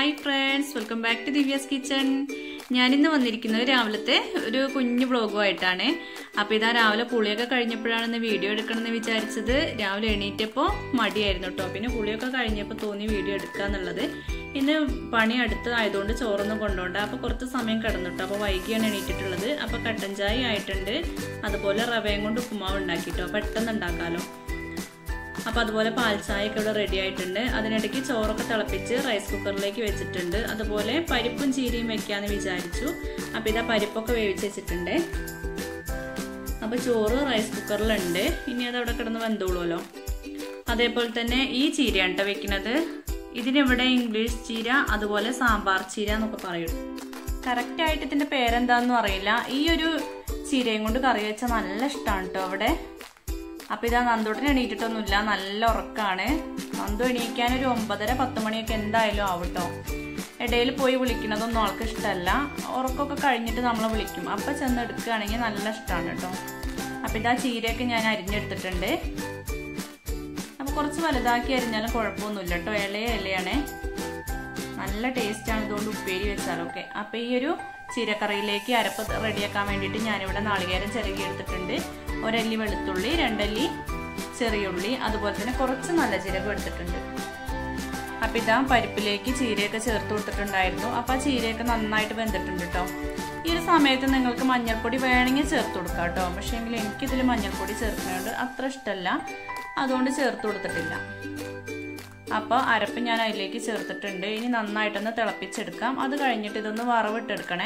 hi friends welcome back to Divya's kitchen ഞാനിന്ന് വന്നിരിക്കുന്നത് രാവിലത്തെ ഒരു കുഞ്ഞു വ്ളോഗുമായിട്ടാണ് അപ്പോൾ ഇതാ രാവിലെ പുളിയൊക്കെ കഴിഞ്ഞപ്പോഴാണ് ഇന്ന് വീഡിയോ എടുക്കണമെന്ന് വിചാരിച്ചത് രാവിലെ എണീറ്റപ്പോൾ മടിയായിരുന്നു കേട്ടോ പിന്നെ പുളിയൊക്കെ കഴിഞ്ഞപ്പോൾ തോന്നി വീഡിയോ എടുക്കാന്നുള്ളത് ഇന്ന് പണി അടുത്തതായതുകൊണ്ട് ചോറൊന്നും കൊണ്ടുപോണ്ട അപ്പോൾ കുറച്ച് സമയം കിടന്നു കേട്ടോ അപ്പോൾ വൈകിയാണ് എണീറ്റിട്ടുള്ളത് അപ്പോൾ കട്ടൻ ചായ ആയിട്ടുണ്ട് അതുപോലെ റവയും കൊണ്ട് ഉപ്പുമാവ് ഉണ്ടാക്കിട്ടോ പെട്ടെന്ന് ഉണ്ടാക്കാമല്ലോ അപ്പോൾ അതുപോലെ പാൽ ചായയൊക്കെ ഇവിടെ റെഡി ആയിട്ടുണ്ട് അതിനിടയ്ക്ക് ചോറൊക്കെ തിളപ്പിച്ച് റൈസ് കുക്കറിലേക്ക് വെച്ചിട്ടുണ്ട് അതുപോലെ പരിപ്പും ചീരയും വെക്കാന്ന് വിചാരിച്ചു അപ്പോൾ ഇതാ പരിപ്പൊക്കെ വേവിച്ച് വെച്ചിട്ടുണ്ട് അപ്പോൾ ചോറ് റൈസ് കുക്കറിലുണ്ട് ഇനി അത് അവിടെ കിടന്ന് വെന്തോളുമല്ലോ അതേപോലെ തന്നെ ഈ ചീരയാണ് കേട്ടോ വെക്കുന്നത് ഇതിനിവിടെ ഇംഗ്ലീഷ് ചീര അതുപോലെ സാമ്പാർ ചീര എന്നൊക്കെ പറയും കറക്റ്റായിട്ട് ഇതിൻ്റെ പേരെന്താണെന്നും അറിയില്ല ഈ ഒരു ചീരയും കൊണ്ട് കറി വെച്ചാൽ നല്ല ഇഷ്ടമാണ് കേട്ടോ അവിടെ അപ്പൊ ഇതാ നന്ദോട്ടിന് എണീറ്റിട്ടൊന്നുമില്ല നല്ല ഉറക്കാണ് നന്ദു എണീക്കാൻ ഒരു ഒമ്പതര പത്ത് മണിയൊക്കെ എന്തായാലും ആവട്ടോ ഇടയിൽ പോയി വിളിക്കണതൊന്നും ആൾക്ക് ഇഷ്ടമല്ല ഉറക്കമൊക്കെ കഴിഞ്ഞിട്ട് നമ്മളെ വിളിക്കും അപ്പൊ ചെന്ന് എടുക്കുകയാണെങ്കിൽ നല്ല ഇഷ്ടമാണ് കേട്ടോ അപ്പൊ ഇതാ ചീരയൊക്കെ ഞാൻ അരിഞ്ഞെടുത്തിട്ടുണ്ട് അപ്പൊ കുറച്ച് വലുതാക്കി അരിഞ്ഞാലും കുഴപ്പമൊന്നുമില്ല കേട്ടോ ഇലയ ഇലയാണേ നല്ല ടേസ്റ്റാണ് ഇതുകൊണ്ട് ഉപ്പേരി വെച്ചാലൊക്കെ അപ്പൊ ഈ ഒരു ചീരക്കറിയിലേക്ക് അരപ്പ് റെഡിയാക്കാൻ വേണ്ടിയിട്ട് ഞാനിവിടെ നാളികേരം ചിരകി എടുത്തിട്ടുണ്ട് ഒരല്ലി വെളുത്തുള്ളി രണ്ടല്ലി ചെറിയുള്ളി അതുപോലെ തന്നെ കുറച്ച് നല്ല ജീരകം എടുത്തിട്ടുണ്ട് അപ്പം ഇതാ പരിപ്പിലേക്ക് ചീരയൊക്കെ ചേർത്ത് കൊടുത്തിട്ടുണ്ടായിരുന്നു അപ്പം ആ ചീരയൊക്കെ നന്നായിട്ട് വെന്തിട്ടുണ്ട് കേട്ടോ ഈ ഒരു സമയത്ത് നിങ്ങൾക്ക് മഞ്ഞൾപ്പൊടി വേണമെങ്കിൽ ചേർത്ത് കൊടുക്കാം കേട്ടോ പക്ഷേ എങ്കിൽ എനിക്കിതിൽ മഞ്ഞൾപ്പൊടി ചേർക്കുന്നതുകൊണ്ട് അത്ര ഇഷ്ടമല്ല അതുകൊണ്ട് ചേർത്ത് കൊടുത്തിട്ടില്ല അപ്പോൾ അരപ്പ് ഞാൻ അതിലേക്ക് ചേർത്തിട്ടുണ്ട് ഇനി നന്നായിട്ടൊന്ന് തിളപ്പിച്ചെടുക്കാം അത് കഴിഞ്ഞിട്ട് ഇതൊന്ന് വറവിട്ടെടുക്കണേ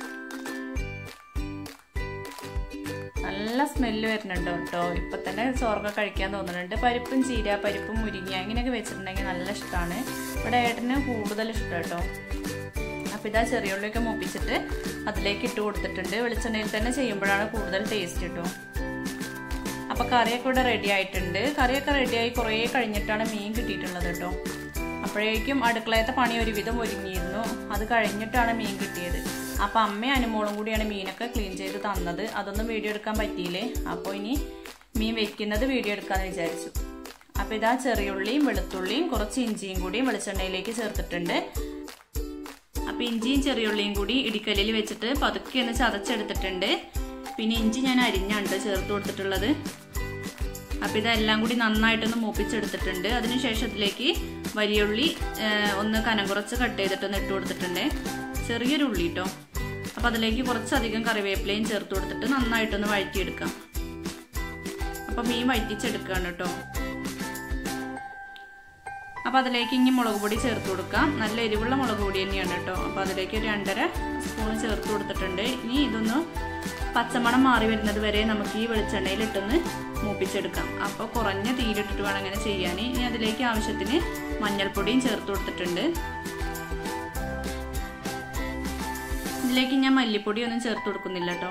നല്ല സ്മെല്ല് വരുന്നുണ്ട് കേട്ടോ ഇപ്പൊ തന്നെ ചോറൊക്കെ കഴിക്കാൻ തോന്നുന്നുണ്ട് പരിപ്പും ചീര പരിപ്പും മുരിങ്ങ ഇങ്ങനെയൊക്കെ വെച്ചിട്ടുണ്ടെങ്കിൽ നല്ല ഇഷ്ടമാണ് ഇവിടെ ഏട്ടന് കൂടുതൽ ഇഷ്ടം കേട്ടോ അപ്പം ഇതാ ചെറിയുള്ളിയൊക്കെ മൂപ്പിച്ചിട്ട് അതിലേക്ക് ഇട്ട് കൊടുത്തിട്ടുണ്ട് വെളിച്ചെണ്ണയിൽ തന്നെ ചെയ്യുമ്പോഴാണ് കൂടുതൽ ടേസ്റ്റ് കിട്ടും അപ്പം കറിയൊക്കെ ഇവിടെ റെഡി ആയിട്ടുണ്ട് കറിയൊക്കെ റെഡിയായി കുറേ കഴിഞ്ഞിട്ടാണ് മീൻ കിട്ടിയിട്ടുള്ളത് കേട്ടോ അപ്പോഴേക്കും അടുക്കളയത്തെ പണി ഒരുവിധം ഒരുങ്ങിയിരുന്നു അത് കഴിഞ്ഞിട്ടാണ് മീൻ കിട്ടിയത് അപ്പം അമ്മയും അനുമോളും കൂടിയാണ് മീനൊക്കെ ക്ലീൻ ചെയ്ത് തന്നത് അതൊന്നും വീഡിയോ എടുക്കാൻ പറ്റിയില്ലേ അപ്പോൾ ഇനി മീൻ വെക്കുന്നത് വീഡിയോ എടുക്കാമെന്ന് വിചാരിച്ചു അപ്പോൾ ഇതാ ചെറിയുള്ളിയും വെളുത്തുള്ളിയും കുറച്ച് ഇഞ്ചിയും കൂടി വെളിച്ചെണ്ണയിലേക്ക് ചേർത്തിട്ടുണ്ട് അപ്പോൾ ഇഞ്ചിയും ചെറിയുള്ളിയും കൂടി ഇടിക്കല്ലിൽ വെച്ചിട്ട് പതുക്കെ ഒന്ന് ചതച്ചെടുത്തിട്ടുണ്ട് പിന്നെ ഇഞ്ചി ഞാൻ അരിഞ്ഞാണ് ചേർത്ത് കൊടുത്തിട്ടുള്ളത് അപ്പം ഇതെല്ലാം കൂടി നന്നായിട്ടൊന്ന് മൂപ്പിച്ചെടുത്തിട്ടുണ്ട് അതിനുശേഷം ഇതിലേക്ക് വലിയുള്ളി ഒന്ന് കനം കുറച്ച് കട്ട് ചെയ്തിട്ടൊന്ന് ഇട്ട് കൊടുത്തിട്ടുണ്ട് ചെറിയൊരു ഉള്ളി കേട്ടോ അപ്പം അതിലേക്ക് കുറച്ചധികം കറിവേപ്പിലയും ചേർത്ത് കൊടുത്തിട്ട് നന്നായിട്ടൊന്ന് വഴറ്റിയെടുക്കാം അപ്പം മീൻ വഴറ്റിച്ചെടുക്കുകയാണ് കേട്ടോ അപ്പം അതിലേക്ക് ഇനി മുളക് പൊടി ചേർത്ത് കൊടുക്കാം നല്ല എരിവുള്ള മുളക് പൊടി തന്നെയാണ് കേട്ടോ അപ്പം അതിലേക്ക് ഒരു രണ്ടര സ്പൂൺ ചേർത്ത് കൊടുത്തിട്ടുണ്ട് ഇനി ഇതൊന്ന് പച്ചമണം മാറി വരുന്നത് വരെ നമുക്ക് ഈ വെളിച്ചെണ്ണയിൽ ഇട്ടൊന്ന് മൂപ്പിച്ചെടുക്കാം അപ്പോൾ കുറഞ്ഞ തീയിലിട്ടിട്ട് വേണം അങ്ങനെ ചെയ്യാൻ ഇനി അതിലേക്ക് ആവശ്യത്തിന് മഞ്ഞൾപ്പൊടിയും ചേർത്ത് കൊടുത്തിട്ടുണ്ട് ഇതിലേക്ക് ഞാൻ മല്ലിപ്പൊടി ഒന്നും ചേർത്ത് കൊടുക്കുന്നില്ല കേട്ടോ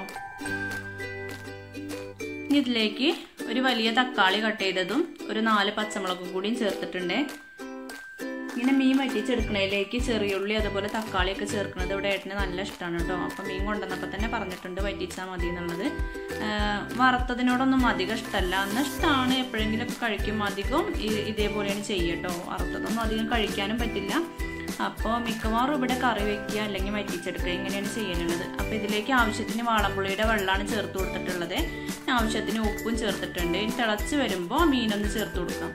ഇനി ഇതിലേക്ക് ഒരു വലിയ തക്കാളി കട്ട് ചെയ്തതും ഒരു നാല് പച്ചമുളകും കൂടിയും ചേർത്തിട്ടുണ്ട് ഇങ്ങനെ മീൻ വറ്റിച്ചെടുക്കണതിലേക്ക് ചെറിയുള്ളി അതുപോലെ തക്കാളിയൊക്കെ ചേർക്കുന്നത് ഇവിടെ ഏട്ടന് നല്ല ഇഷ്ടമാണ് കേട്ടോ അപ്പം മീൻ കൊണ്ടുവന്നപ്പോൾ തന്നെ പറഞ്ഞിട്ടുണ്ട് വറ്റിച്ചാൽ മതി എന്നുള്ളത് വറുത്തതിനോടൊന്നും അധികം ഇഷ്ടമല്ല അന്ന് ഇഷ്ടമാണ് എപ്പോഴെങ്കിലുമൊക്കെ കഴിക്കും അധികം ഇതേപോലെയാണ് ചെയ്യട്ടോ വറുത്തതൊന്നും അധികം കഴിക്കാനും പറ്റില്ല അപ്പോൾ മിക്കവാറും ഇവിടെ കറി വെക്കുക അല്ലെങ്കിൽ വറ്റിച്ചെടുക്കുക ഇങ്ങനെയാണ് ചെയ്യാനുള്ളത് അപ്പോൾ ഇതിലേക്ക് ആവശ്യത്തിന് വാളമ്പുള്ളിയുടെ വെള്ളമാണ് ചേർത്ത് കൊടുത്തിട്ടുള്ളത് ആവശ്യത്തിന് ഉപ്പും ചേർത്തിട്ടുണ്ട് ഇനി തിളച്ച് വരുമ്പോൾ മീനൊന്ന് ചേർത്ത് കൊടുക്കാം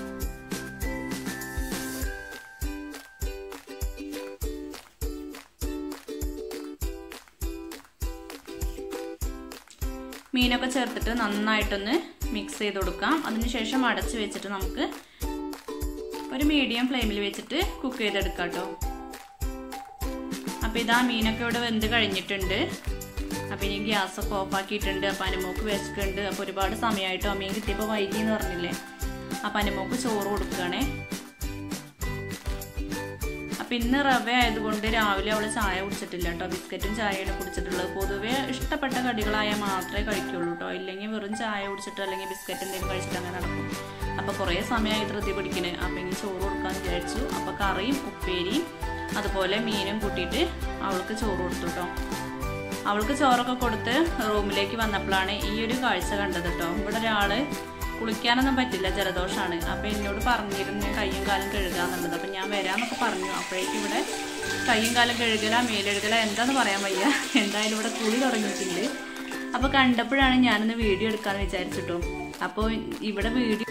മീനൊക്കെ ചേർത്തിട്ട് നന്നായിട്ടൊന്ന് മിക്സ് ചെയ്ത് കൊടുക്കാം അതിനുശേഷം അടച്ച് വെച്ചിട്ട് നമുക്ക് ഒരു മീഡിയം ഫ്ലെയിമിൽ വെച്ചിട്ട് കുക്ക് ചെയ്തെടുക്കാം കേട്ടോ അപ്പോൾ ഇതാ മീനൊക്കെ ഇവിടെ വെന്ത് കഴിഞ്ഞിട്ടുണ്ട് അപ്പോൾ ഇനി ഗ്യാസൊക്കെ ഓഫാക്കിയിട്ടുണ്ട് അപ്പോൾ അനുമോക്ക് വെച്ചിട്ടുണ്ട് അപ്പോൾ ഒരുപാട് സമയമായിട്ടോ മീൻ കിട്ടിയപ്പോൾ വൈകി എന്ന് പറഞ്ഞില്ലേ അപ്പോൾ അനുമോക്ക് ചോറ് കൊടുക്കുകയാണേ അപ്പം ഇന്ന് റവ ആയതുകൊണ്ട് രാവിലെ അവൾ ചായ കുടിച്ചിട്ടില്ല കേട്ടോ ബിസ്ക്കറ്റും ചായയാണ് കുടിച്ചിട്ടുള്ളത് പൊതുവെ ഇഷ്ടപ്പെട്ട കടികളായാൽ മാത്രമേ കഴിക്കുള്ളൂ കേട്ടോ ഇല്ലെങ്കിൽ വെറും ചായ കുടിച്ചിട്ട് അല്ലെങ്കിൽ ബിസ്ക്കറ്റ് എന്തെങ്കിലും കഴിച്ചിട്ട് അങ്ങനെ നടക്കും അപ്പോൾ കുറേ സമയമായി ധൃതി പിടിക്കണേ അപ്പം ഇനി ചോറ് കൊടുക്കാമെന്ന് വിചാരിച്ചു അപ്പോൾ കറിയും ഉപ്പേരിയും അതുപോലെ മീനും കൂട്ടിയിട്ട് അവൾക്ക് ചോറ് കൊടുത്തു കേട്ടോ അവൾക്ക് ചോറൊക്കെ കൊടുത്ത് റൂമിലേക്ക് വന്നപ്പോഴാണ് ഈ ഒരു കാഴ്ച കണ്ടത് കേട്ടോ ഇവിടെ ഒരാൾ കുളിക്കാനൊന്നും പറ്റില്ല ജലദോഷമാണ് അപ്പം എന്നോട് പറഞ്ഞിരുന്നു കയ്യും കാലും കഴുകാന്നുള്ളത് അപ്പം ഞാൻ വരാമെന്നൊക്കെ പറഞ്ഞു അപ്പോഴേക്കും ഇവിടെ കയ്യും കാലും കഴുകല മേലെഴുകല എന്താന്ന് പറയാൻ വയ്യ എന്തായാലും ഇവിടെ കുളി തുടങ്ങിയിട്ടുണ്ട് അപ്പോൾ കണ്ടപ്പോഴാണ് ഞാനൊന്ന് വീഡിയോ എടുക്കാമെന്ന് വിചാരിച്ചിട്ടോ അപ്പോൾ ഇവിടെ വീഡിയോ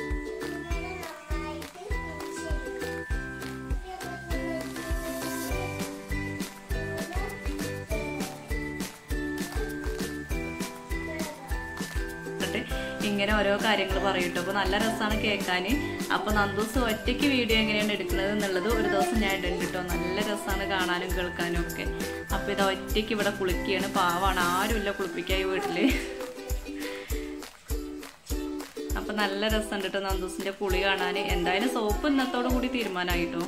ഇട്ടിട്ട് ഇങ്ങനെ ഓരോ കാര്യങ്ങൾ പറയൂട്ടോ അപ്പോൾ നല്ല രസമാണ് കേൾക്കാൻ അപ്പോൾ നന്ദൂസ് ഒറ്റയ്ക്ക് വീഡിയോ എങ്ങനെയാണ് എടുക്കുന്നത് എന്നുള്ളത് ഒരു ദിവസം ഞാൻ ഇടുന്നുണ്ട് കേട്ടോ നല്ല രസമാണ് കാണാനും കേൾക്കാനും ഒക്കെ അപ്പോൾ ഇത് ഒറ്റയ്ക്ക് ഇവിടെ കുളിക്കുകയാണ് പാവാണ് ആരുമില്ല കുളിപ്പിക്കാൻ ഈ വീട്ടിൽ അപ്പം നല്ല രസമുണ്ട് കേട്ടോ നന്ദൂസിൻ്റെ കുളി കാണാൻ എന്തായാലും സോപ്പ് ഇന്നത്തോടു കൂടി തീരുമാനമായിട്ടോ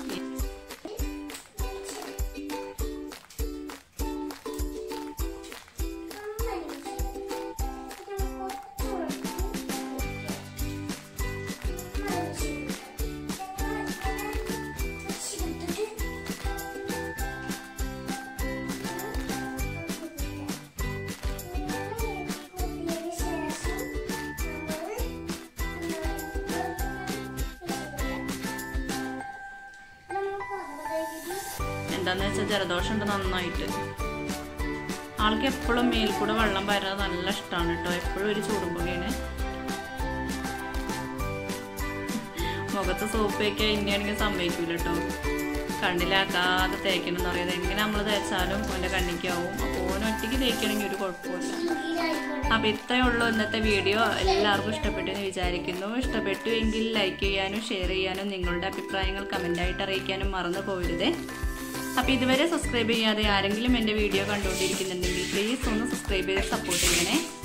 എന്താന്ന് വെച്ചാൽ ജലദോഷം ഉണ്ട് നന്നായിട്ട് ആൾക്ക് എപ്പോഴും മേൽ കൂടെ വെള്ളം വരുന്നത് നല്ല ഇഷ്ടമാണ് കേട്ടോ എപ്പോഴും ഒരു ചൂടുമ്പുകയാണ് മുഖത്ത് സോപ്പ് വയ്ക്കാൻ ഇനിയാണെങ്കിൽ സമ്മതിക്കൂല കേട്ടോ കണ്ണിലാക്കാതെ തേക്കണം എന്ന് പറയുന്നത് എങ്ങനെ നമ്മൾ തേച്ചാലും ഓൻ്റെ കണ്ണിക്കാവും അപ്പോൾ ഓൻ ഒറ്റയ്ക്ക് തേക്കണമെങ്കിൽ ഒരു കുഴപ്പമില്ല അപ്പോൾ ഇത്രയേ ഉള്ളൂ ഇന്നത്തെ വീഡിയോ എല്ലാവർക്കും ഇഷ്ടപ്പെട്ടു എന്ന് വിചാരിക്കുന്നു ഇഷ്ടപ്പെട്ടു എങ്കിൽ ലൈക്ക് ചെയ്യാനും ഷെയർ ചെയ്യാനും നിങ്ങളുടെ അഭിപ്രായങ്ങൾ കമൻ്റായിട്ട് അറിയിക്കാനും മറന്നു പോകരുതേ അപ്പോൾ ഇതുവരെ സബ്സ്ക്രൈബ് ചെയ്യാതെ ആരെങ്കിലും എൻ്റെ വീഡിയോ കണ്ടുകൊണ്ടിരിക്കുന്നുണ്ടെങ്കിൽ പ്ലീസ് ഒന്ന് സബ്സ്ക്രൈബ് ചെയ്ത് സപ്പോർട്ട് ചെയ്യണേ